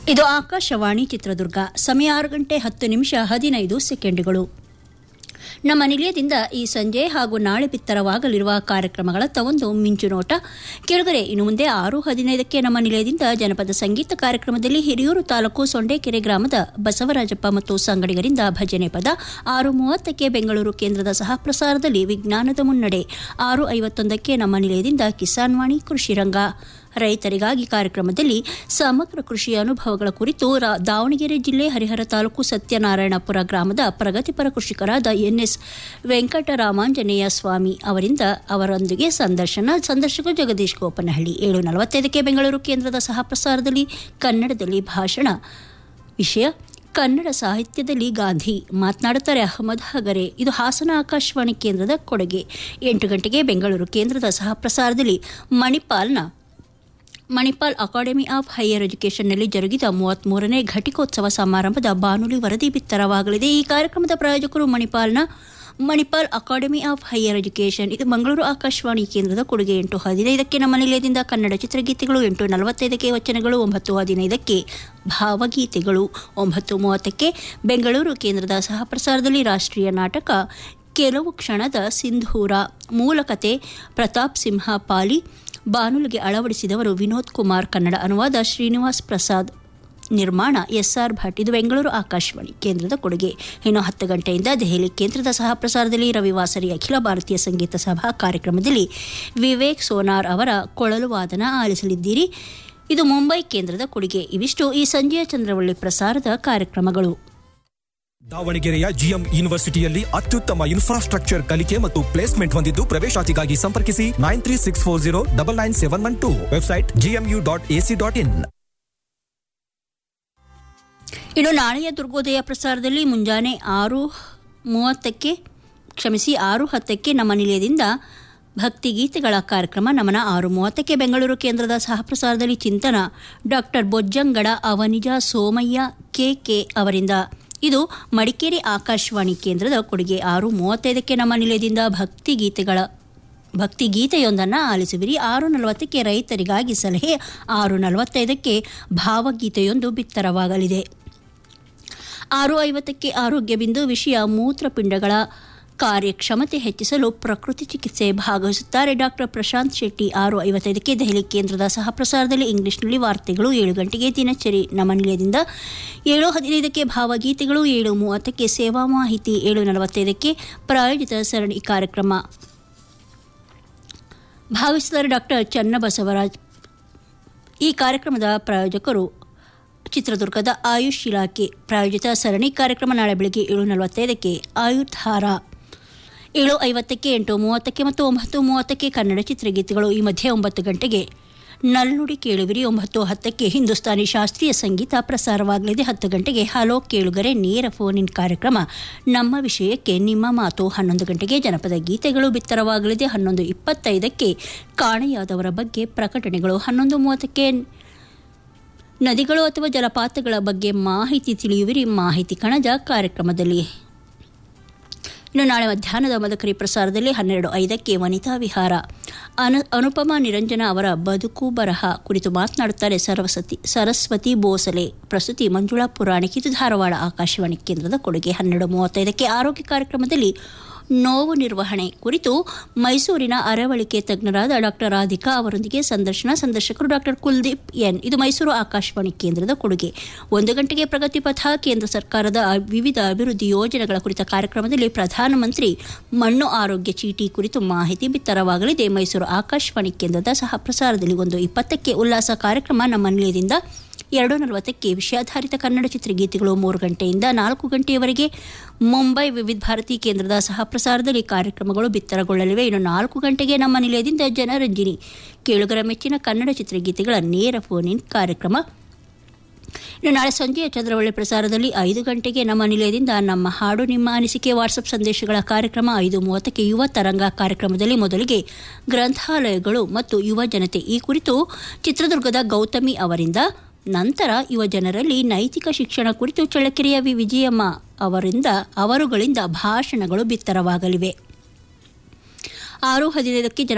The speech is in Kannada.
ಇದು ಆಕಾಶವಾಣಿ ಚಿತ್ರದುರ್ಗ ಸಮಯ ಆರು ಗಂಟೆ ಹತ್ತು ನಿಮಿಷ ಹದಿನೈದು ಸೆಕೆಂಡುಗಳು ನಮ್ಮ ನಿಲಯದಿಂದ ಈ ಸಂಜೆ ಹಾಗೂ ನಾಳೆ ಬಿತ್ತರವಾಗಲಿರುವ ಕಾರ್ಯಕ್ರಮಗಳತ್ತ ಒಂದು ಮಿಂಚು ನೋಟ ಕೆಳಗರೆ ಇನ್ನು ಮುಂದೆ ಆರು ಹದಿನೈದಕ್ಕೆ ನಮ್ಮ ನಿಲಯದಿಂದ ಜನಪದ ಸಂಗೀತ ಕಾರ್ಯಕ್ರಮದಲ್ಲಿ ಹಿರಿಯೂರು ತಾಲೂಕು ಸೊಂಡೇಕೆರೆ ಗ್ರಾಮದ ಬಸವರಾಜಪ್ಪ ಮತ್ತು ಸಂಗಡಿಗರಿಂದ ಭಜನೆ ಪದ ಆರು ಮೂವತ್ತಕ್ಕೆ ಬೆಂಗಳೂರು ಕೇಂದ್ರದ ಸಹ ಪ್ರಸಾರದಲ್ಲಿ ವಿಜ್ಞಾನದ ಮುನ್ನಡೆ ಆರು ಐವತ್ತೊಂದಕ್ಕೆ ನಮ್ಮ ನಿಲಯದಿಂದ ಕಿಸಾನ್ ವಾಣಿ ಕೃಷಿ ರಂಗ ರೈತರಿಗಾಗಿ ಕಾರ್ಯಕ್ರಮದಲ್ಲಿ ಸಮಗ್ರ ಕೃಷಿಯ ಅನುಭವಗಳ ಕುರಿತು ರಾ- ದಾವಣಗೆರೆ ಜಿಲ್ಲೆ ಹರಿಹರ ತಾಲೂಕು ಸತ್ಯನಾರಾಯಣಪುರ ಗ್ರಾಮದ ಪ್ರಗತಿಪರ ಕೃಷಿಕರಾದ ಎನ್ಎಸ್ ವೆಂಕಟರಾಮಾಂಜನೇಯ ಸ್ವಾಮಿ ಅವರಿಂದ ಅವರೊಂದಿಗೆ ಸಂದರ್ಶನ ಸಂದರ್ಶಕ ಜಗದೀಶ್ ಗೋಪನಹಳ್ಳಿ ಏಳು ನಲವತ್ತೈದಕ್ಕೆ ಬೆಂಗಳೂರು ಕೇಂದ್ರದ ಸಹ ಪ್ರಸಾರದಲ್ಲಿ ಕನ್ನಡದಲ್ಲಿ ಭಾಷಣ ವಿಷಯ ಕನ್ನಡ ಸಾಹಿತ್ಯದಲ್ಲಿ ಗಾಂಧಿ ಮಾತನಾಡುತ್ತಾರೆ ಅಹಮದ್ ಹಗರೆ ಇದು ಹಾಸನ ಆಕಾಶವಾಣಿ ಕೇಂದ್ರದ ಕೊಡುಗೆ ಎಂಟು ಗಂಟೆಗೆ ಬೆಂಗಳೂರು ಕೇಂದ್ರದ ಸಹ ಪ್ರಸಾರದಲ್ಲಿ ಮಣಿಪಾಲ್ನ ಮಣಿಪಾಲ್ ಅಕಾಡೆಮಿ ಆಫ್ ಹೈಯರ್ ಎಜುಕೇಷನ್ನಲ್ಲಿ ಜರುಗಿದ ಮೂವತ್ಮೂರನೇ ಘಟಿಕೋತ್ಸವ ಸಮಾರಂಭದ ಬಾನುಲಿ ವರದಿ ಬಿತ್ತರವಾಗಲಿದೆ ಈ ಕಾರ್ಯಕ್ರಮದ ಪ್ರಾಯೋಜಕರು ಮಣಿಪಾಲ್ನ Manipal academy of higher education ಇದು ಮಂಗಳೂರು ಆಕಾಶವಾಣಿ ಕೇಂದ್ರದ ಕೊಡುಗೆ ಎಂಟು ಹದಿನೈದಕ್ಕೆ ನಮ್ಮ ನಿಲಯದಿಂದ ಕನ್ನಡ ಚಿತ್ರಗೀತೆಗಳು ಎಂಟು ನಲವತ್ತೈದಕ್ಕೆ ವಚನಗಳು ಒಂಬತ್ತು ಹದಿನೈದಕ್ಕೆ ಭಾವಗೀತೆಗಳು ಒಂಬತ್ತು ಮೂವತ್ತಕ್ಕೆ ಬೆಂಗಳೂರು ಕೇಂದ್ರದ ಸಹ ಪ್ರಸಾರದಲ್ಲಿ ರಾಷ್ಟ್ರೀಯ ನಾಟಕ ಕೆಲವು ಕ್ಷಣದ ಸಿಂಧೂರ ಮೂಲಕತೆ ಪ್ರತಾಪ್ ಸಿಂಹ ಪಾಲಿ ಬಾನುಲಿಗೆ ಅಳವಡಿಸಿದವರು ವಿನೋದ್ ಕುಮಾರ್ ಕನ್ನಡ ಅನುವಾದ ಶ್ರೀನಿವಾಸ್ ಪ್ರಸಾದ್ ನಿರ್ಮಾಣ ಎಸ್ಆರ್ ಭಟ್ ಇದು ಬೆಂಗಳೂರು ಆಕಾಶವಾಣಿ ಕೇಂದ್ರದ ಕೊಡುಗೆ ಇನ್ನು ಹತ್ತು ಗಂಟೆಯಿಂದ ದೆಹಲಿ ಕೇಂದ್ರದ ಸಹ ಪ್ರಸಾರದಲ್ಲಿ ರವಿವಾಸರಿ ಅಖಿಲ ಭಾರತೀಯ ಸಂಗೀತ ಸಭಾ ಕಾರ್ಯಕ್ರಮದಲ್ಲಿ ವಿವೇಕ್ ಸೋನಾರ್ ಅವರ ಕೊಳಲು ವಾದನ ಆಲಿಸಲಿದ್ದೀರಿ ಇದು ಮುಂಬೈ ಕೇಂದ್ರದ ಕೊಡುಗೆ ಇವಿಷ್ಟು ಈ ಸಂಜೆಯ ಚಂದ್ರವಳ್ಳಿ ಪ್ರಸಾರದ ಕಾರ್ಯಕ್ರಮಗಳು ದಾವಣಗೆರೆಯ ಜಿಎಂ ಯೂನಿವರ್ಸಿಟಿಯಲ್ಲಿ ಅತ್ಯುತ್ತಮ ಇನ್ಫ್ರಾಸ್ಟ್ರಕ್ಚರ್ ಕಲಿಕೆ ಮತ್ತು ಪ್ಲೇಸ್ಮೆಂಟ್ ಹೊಂದಿದ್ದು ಪ್ರವೇಶಾತಿಗಾಗಿ ಸಂಪರ್ಕಿಸಿ nine three six four zero double nine seven one two website GMU dot AC dot in ಇನ್ನು ನಾಳೆಯ ದುರ್ಗೋದಯ ಪ್ರಸಾರದಲ್ಲಿ ಮುಂಜಾನೆ ಆರು ಮೂವತ್ತಕ್ಕೆ ಕ್ಷಮಿಸಿ ಆರು ಹತ್ತಕ್ಕೆ ನಮ್ಮ ನಿಲಯದಿಂದ ಭಕ್ತಿಗೀತೆಗಳ ಕಾರ್ಯಕ್ರಮ ನಮನ ಆರು ಮೂವತ್ತಕ್ಕೆ ಬೆಂಗಳೂರು ಕೇಂದ್ರದ ಸಹ ಪ್ರಸಾರದಲ್ಲಿ ಚಿಂತನ doctor Bojjangada Avanija Somaiah K K ಅವರಿಂದ ಇದು ಮಡಿಕೇರಿ ಆಕಾಶವಾಣಿ ಕೇಂದ್ರದ ಕೊಡುಗೆ ಆರು ಮೂವತ್ತೈದಕ್ಕೆ ನಮ್ಮ ನಿಲಯದಿಂದ ಭಕ್ತಿಗೀತೆಗಳ ಭಕ್ತಿಗೀತೆಯೊಂದನ್ನು ಆಲಿಸುವಿರಿ ಆರು ನಲವತ್ತಕ್ಕೆ ರೈತರಿಗಾಗಿ ಸಲಹೆ ಆರು ನಲವತ್ತೈದಕ್ಕೆ ಭಾವಗೀತೆಯೊಂದು ಬಿತ್ತರವಾಗಲಿದೆ ಆರು ಐವತ್ತಕ್ಕೆ ಆರೋಗ್ಯ ಬಿಂದು ವಿಷಯ ಮೂತ್ರಪಿಂಡಗಳ ಕಾರ್ಯಕ್ಷಮತೆ ಹೆಚ್ಚಿಸಲು ಪ್ರಕೃತಿ ಚಿಕಿತ್ಸೆ ಭಾಗವಹಿಸುತ್ತಾರೆ ಡಾಕ್ಟರ್ ಪ್ರಶಾಂತ್ ಶೆಟ್ಟಿ ಆರು ಐವತ್ತೈದಕ್ಕೆ ದೆಹಲಿ ಕೇಂದ್ರದ ಸಹ ಪ್ರಸಾರದಲ್ಲಿ ಇಂಗ್ಲಿಷ್ನಲ್ಲಿ ವಾರ್ತೆಗಳು ಏಳು ಗಂಟೆಗೆ ದಿನಚರಿ ನಮ್ಮ ನಿಲಯದಿಂದ ಏಳು ಹದಿನೈದಕ್ಕೆ ಭಾವಗೀತೆಗಳು ಏಳು ಮೂವತ್ತಕ್ಕೆ ಸೇವಾ ಮಾಹಿತಿ ಏಳು ನಲವತ್ತೈದಕ್ಕೆ ಪ್ರಾಯೋಜಿತ ಸರಣಿ ಕಾರ್ಯಕ್ರಮ ಭಾವಿಸಿದ್ದಾರೆ ಡಾಕ್ಟರ್ ಚನ್ನಬಸವರಾಜ್ ಈ ಕಾರ್ಯಕ್ರಮದ ಪ್ರಾಯೋಜಕರು ಚಿತ್ರದುರ್ಗದ ಆಯುಷ್ ಇಲಾಖೆ ಪ್ರಾಯೋಜಿತ ಸರಣಿ ಕಾರ್ಯಕ್ರಮ ನಾಳೆ ಬೆಳಗ್ಗೆ ಏಳು ನಲವತ್ತೈದಕ್ಕೆ ಆಯುರ್ಧಾರ ಏಳು ಐವತ್ತಕ್ಕೆ ಎಂಟು ಮೂವತ್ತಕ್ಕೆ ಮತ್ತು ಒಂಬತ್ತು ಮೂವತ್ತಕ್ಕೆ ಕನ್ನಡ ಚಿತ್ರಗೀತೆಗಳು ಈ ಮಧ್ಯೆ ಒಂಬತ್ತು ಗಂಟೆಗೆ ನಲ್ನುಡಿ ಕೇಳುವಿರಿ ಒಂಬತ್ತು ಹತ್ತಕ್ಕೆ ಹಿಂದೂಸ್ತಾನಿ ಶಾಸ್ತ್ರೀಯ ಸಂಗೀತ ಪ್ರಸಾರವಾಗಲಿದೆ ಹತ್ತು ಗಂಟೆಗೆ ಹಲೋ ಕೇಳುಗರೆ ನೇರ ಫೋನ್ ಇನ್ ಕಾರ್ಯಕ್ರಮ ನಮ್ಮ ವಿಷಯಕ್ಕೆ ನಿಮ್ಮ ಮಾತು ಹನ್ನೊಂದು ಗಂಟೆಗೆ ಜನಪದ ಗೀತೆಗಳು ಬಿತ್ತರವಾಗಲಿದೆ ಹನ್ನೊಂದು ಇಪ್ಪತ್ತೈದಕ್ಕೆ ಕಾಣೆಯಾದವರ ಬಗ್ಗೆ ಪ್ರಕಟಣೆಗಳು ಹನ್ನೊಂದು ಮೂವತ್ತಕ್ಕೆ ನದಿಗಳು ಅಥವಾ ಜಲಪಾತಗಳ ಬಗ್ಗೆ ಮಾಹಿತಿ ತಿಳಿಯುವಿರಿ ಮಾಹಿತಿ ಕಣಜ ಕಾರ್ಯಕ್ರಮದಲ್ಲಿ ಇನ್ನು ನಾಳೆ ಮಧ್ಯಾಹ್ನದ ಮದಕರಿ ಪ್ರಸಾರದಲ್ಲಿ ಹನ್ನೆರಡು ಐದಕ್ಕೆ ವನಿತಾ ವಿಹಾರ ಅನು ಅನುಪಮ ನಿರಂಜನ ಅವರ ಬದುಕು ಬರಹ ಕುರಿತು ಮಾತನಾಡುತ್ತಾರೆ ಸರಸ್ವತಿ ಸರಸ್ವತಿ ಬೋಸಲೆ ಪ್ರಸ್ತುತಿ ಮಂಜುಳಾ ಪುರಾಣಿಕ್ ಇದು ಧಾರವಾಡ ಆಕಾಶವಾಣಿ ಕೇಂದ್ರದ ಕೊಡುಗೆ ಹನ್ನೆರಡು ಮೂವತ್ತೈದಕ್ಕೆ ಆರೋಗ್ಯ ಕಾರ್ಯಕ್ರಮದಲ್ಲಿ ನೋವು ನಿರ್ವಹಣೆ ಕುರಿತು ಮೈಸೂರಿನ ಅರವಳಿಕೆ ತಜ್ಞರಾದ ಡಾಕ್ಟರ್ ರಾಧಿಕಾ ಅವರೊಂದಿಗೆ ಸಂದರ್ಶನ ಸಂದರ್ಶಕರು ಡಾಕ್ಟರ್ ಕುಲ್ದೀಪ್ ಎನ್ ಇದು ಮೈಸೂರು ಆಕಾಶವಾಣಿ ಕೇಂದ್ರದ ಕೊಡುಗೆ ಒಂದು ಗಂಟೆಗೆ ಪ್ರಗತಿ ಪಥ ಕೇಂದ್ರ ಸರ್ಕಾರದ ವಿವಿಧ ಅಭಿವೃದ್ಧಿ ಯೋಜನೆಗಳ ಕುರಿತ ಕಾರ್ಯಕ್ರಮದಲ್ಲಿ ಪ್ರಧಾನಮಂತ್ರಿ ಮಣ್ಣು ಆರೋಗ್ಯ ಚೀಟಿ ಕುರಿತು ಮಾಹಿತಿ ಬಿತ್ತರವಾಗಲಿದೆ ಮೈಸೂರು ಆಕಾಶವಾಣಿ ಕೇಂದ್ರದ ಸಹ ಪ್ರಸಾರದಲ್ಲಿ ಒಂದು ಇಪ್ಪತ್ತಕ್ಕೆ ಉಲ್ಲಾಸ ಕಾರ್ಯಕ್ರಮ ನಮ್ಮ ನಿಲಯದಿಂದ ಎರಡು ನಲವತ್ತಕ್ಕೆ ವಿಷಯಾಧಾರಿತ ಕನ್ನಡ ಚಿತ್ರಗೀತೆಗಳು ಮೂರು ಗಂಟೆಯಿಂದ ನಾಲ್ಕು ಗಂಟೆಯವರೆಗೆ ಮುಂಬೈ ವಿವಿಧ ಭಾರತಿ ಕೇಂದ್ರದ ಸಹ ಪ್ರಸಾರದಲ್ಲಿ ಕಾರ್ಯಕ್ರಮಗಳು ಬಿತ್ತರಗೊಳ್ಳಲಿವೆ ಇನ್ನು ನಾಲ್ಕು ಗಂಟೆಗೆ ನಮ್ಮ ನಿಲಯದಿಂದ ಜನರಂಜಿನಿ ಕೇಳುಗರ ಮೆಚ್ಚಿನ ಕನ್ನಡ ಚಿತ್ರಗೀತೆಗಳ ನೇರ ಫೋನ್ ಇನ್ ಕಾರ್ಯಕ್ರಮ ಇನ್ನು ನಾಳೆ ಸಂಜೆಯ ಚಂದ್ರವಳ್ಳಿ ಪ್ರಸಾರದಲ್ಲಿ ಐದು ಗಂಟೆಗೆ ನಮ್ಮ ನಿಲಯದಿಂದ ನಮ್ಮ ಹಾಡು ನಿಮ್ಮ ಅನಿಸಿಕೆ ವಾಟ್ಸಪ್ ಸಂದೇಶಗಳ ಕಾರ್ಯಕ್ರಮ ಐದು ಮೂವತ್ತಕ್ಕೆ ಯುವ ತರಂಗ ಕಾರ್ಯಕ್ರಮದಲ್ಲಿ ಮೊದಲಿಗೆ ಗ್ರಂಥಾಲಯಗಳು ಮತ್ತು ಯುವ ಜನತೆ ಈ ಕುರಿತು ಚಿತ್ರದುರ್ಗದ ಗೌತಮಿ ಅವರಿಂದ ನಂತರ ಯುವ ಜನರಲ್ಲಿ ನೈತಿಕ ಶಿಕ್ಷಣ ಕುರಿತು ಚಳ್ಳಕೆರೆಯ ವಿ ವಿಜಯಮ್ಮ ಅವರಿಂದ ಅವರುಗಳಿಂದ ಭಾಷಣಗಳು ಬಿತ್ತರವಾಗಲಿವೆ ಆರು ಹದಿನೈದಕ್ಕೆ